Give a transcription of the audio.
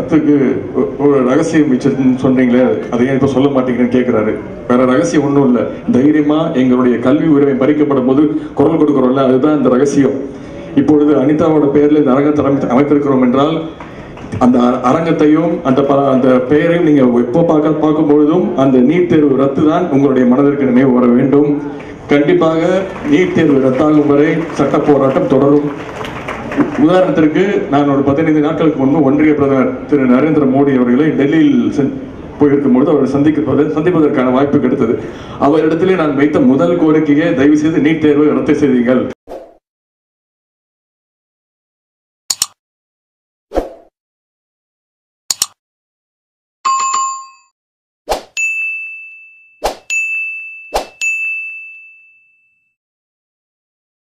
ரத்துக்கு ஒ- ஒரு ரகசியம் வச்சிருக்குன்னு சொன்னீங்களே அதை ஏன் இப்ப சொல்ல மாட்டேங்கிறேன்னு கேட்கிறாரு வேற ரகசியம் ஒண்ணும் இல்ல தைரியமா எங்களுடைய கல்வி உரிமை பறிக்கப்படும் போது குரல் கொடுக்கிறோம்ல அதுதான் இந்த ரகசியம் இப்பொழுது அனிதாவோட பெயர்ல இந்த அரங்கத்தை அமைத்து- அமைத்திருக்கிறோம் என்றால் அந்த அ- அரங்கத்தையும் அந்த ப- அந்த பெயரையும் நீங்க எப்போ பார்க்க பார்க்கும் பொழுதும் அந்த நீட் தேர்வு ரத்து தான் உங்களுடைய மனதிற்கு நினைவு வர வேண்டும் கண்டிப்பாக நீட் தேர்வு ரத்தாகும் வரை சட்ட போராட்டம் தொடரும் உதாரணத்திற்கு நான் ஒரு பதினைந்து நாட்களுக்கு முன்பு ஒன்றிய பிரதமர் திரு நரேந்திர மோடி அவர்களை டெல்லியில் சென்- போயிருக்கும் பொழுது அவரை சந்திக்க சந்திப்பதற்கான வாய்ப்பு கிடைத்தது அவரிடத்திலே நான் வைத்த முதல் கோரிக்கையே தயவு செய்து நீட் தேர்வை ரத்து செய்தீர்கள்